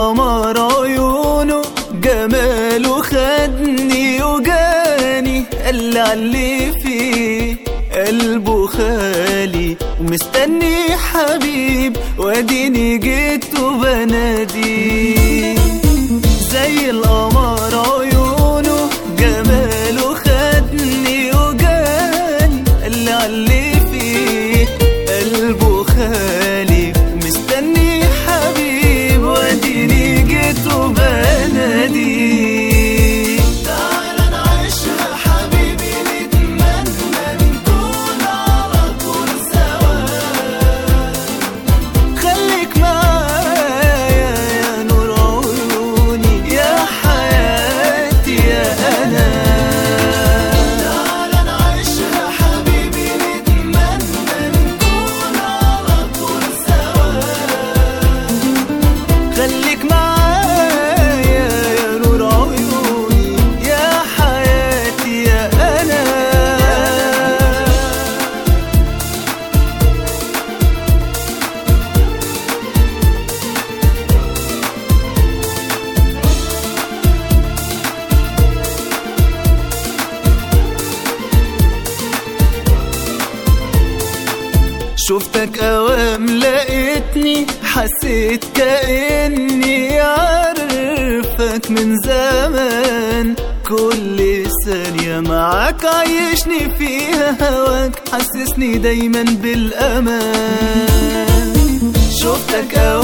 القمر عيونه جماله خدني وجاني قال علي فيه قلبه خالي ومستني حبيب واديني جيت وبنادي زي القمر عيونه جماله خدني وجاني قال علي فيه قلبه خالي مستني حبيب واديني جيت وبنادي تعال نعيشها حبيبي نتمنى نكون على طول سوا خليك معايا يا نور عيوني يا حياتي يا انا تعال نعيشها حبيبي نتمنى نكون على طول سوا خليك معايا يا نور عيوني يا حياتي يا انا شفتك اوام لقيتني حسيت كأني عارفك من زمان كل ثانية معاك عايشني فيها هواك حسسني دايما بالأمان شفتك اوام